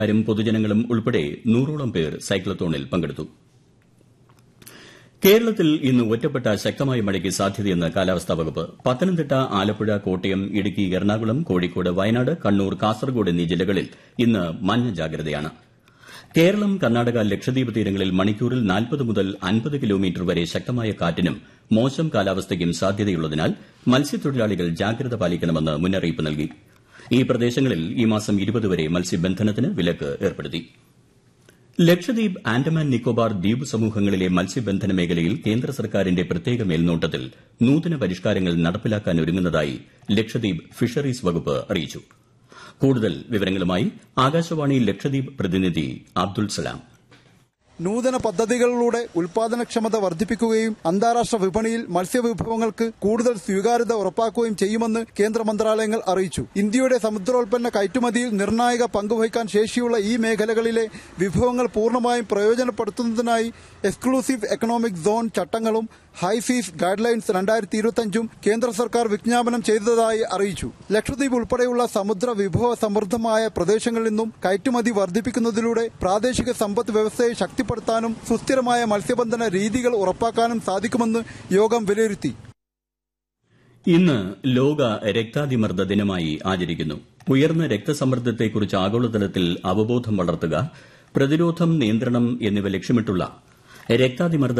രും പൊതുജനങ്ങളും ഉൾപ്പെടെ നൂറോളം പേർ സൈക്ലത്തോണിൽ പങ്കെടുത്തു കേരളത്തിൽ ഇന്ന് ഒറ്റപ്പെട്ട ശക്തമായ മഴയ്ക്ക് സാധ്യതയെന്ന് കാലാവസ്ഥാ വകുപ്പ് പത്തനംതിട്ട ആലപ്പുഴ കോട്ടയം ഇടുക്കി എറണാകുളം കോഴിക്കോട് വയനാട് കണ്ണൂർ കാസർഗോഡ് എന്നീ ജില്ലകളിൽ ഇന്ന് മഞ്ഞ ജാഗ്രതയാണ് കേരളം കർണാടക ലക്ഷദ്വീപ് തീരങ്ങളിൽ മണിക്കൂറിൽ നാൽപ്പത് മുതൽ അൻപത് കിലോമീറ്റർ വരെ ശക്തമായ കാറ്റിനും മോശം കാലാവസ്ഥയ്ക്കും സാധ്യതയുള്ളതിനാൽ മത്സ്യത്തൊഴിലാളികൾ ജാഗ്രത പാലിക്കണമെന്ന് മുന്നറിയിപ്പ് നൽകി ഈ പ്രദേശങ്ങളിൽ ഈ മാസം വരെ മത്സ്യബന്ധനത്തിന് വിലക്ക് ഏർപ്പെടുത്തി ലക്ഷദ്വീപ് ആൻഡമാൻ നിക്കോബാർ ദ്വീപ് സമൂഹങ്ങളിലെ മത്സ്യബന്ധന മേഖലയിൽ കേന്ദ്ര സർക്കാരിന്റെ പ്രത്യേക മേൽനോട്ടത്തിൽ നൂതന പരിഷ്കാരങ്ങൾ നടപ്പിലാക്കാനൊരുങ്ങുന്നതായി ലക്ഷദ്വീപ് ഫിഷറീസ് വകുപ്പ് അറിയിച്ചു കൂടുതൽ വിവരങ്ങളുമായി ആകാശവാണി ലക്ഷദ്വീപ് പ്രതിനിധി അബ്ദുൾ സലാം നൂതന പദ്ധതികളിലൂടെ ഉൽപാദനക്ഷമത വർദ്ധിപ്പിക്കുകയും അന്താരാഷ്ട്ര വിപണിയിൽ മത്സ്യവിഭവങ്ങൾക്ക് കൂടുതൽ സ്വീകാര്യത ഉറപ്പാക്കുകയും ചെയ്യുമെന്ന് കേന്ദ്ര മന്ത്രാലയങ്ങൾ അറിയിച്ചു ഇന്ത്യയുടെ സമുദ്രോൽപ്പന്ന കയറ്റുമതിയിൽ നിർണായക പങ്കുവഹിക്കാൻ ശേഷിയുള്ള ഈ മേഖലകളിലെ വിഭവങ്ങൾ പൂർണ്ണമായും പ്രയോജനപ്പെടുത്തുന്നതിനായി എക്സ്ക്ലൂസീവ് എക്കണോമിക് സോൺ ചട്ടങ്ങളും ഹൈസീസ് ഗൈഡ് ലൈൻസ് രണ്ടായിരത്തി ഇരുപത്തിയഞ്ചും കേന്ദ്ര സർക്കാർ വിജ്ഞാപനം ചെയ്തതായി അറിയിച്ചു ലക്ഷദ്വീപ് ഉൾപ്പെടെയുള്ള സമുദ്ര വിഭവ സമൃദ്ധമായ പ്രദേശങ്ങളിൽ നിന്നും കയറ്റുമതി വർദ്ധിപ്പിക്കുന്നതിലൂടെ പ്രാദേശിക സമ്പദ് വ്യവസ്ഥയെ ശക്തിപ്പെടുത്താനും സുസ്ഥിരമായ മത്സ്യബന്ധന രീതികൾ ഉറപ്പാക്കാനും സാധിക്കുമെന്ന് യോഗം വിലയിരുത്തി ഇന്ന് ലോക രക്താതിമർദ്ദ ദിനമായി ആചരിക്കുന്നു ഉയർന്ന രക്തസമ്മർദ്ദത്തെക്കുറിച്ച് ആഗോളതലത്തിൽ അവബോധം വളർത്തുക പ്രതിരോധം നിയന്ത്രണം എന്നിവ ലക്ഷ്യമിട്ടുള്ള രക്താതിമർദ്ദ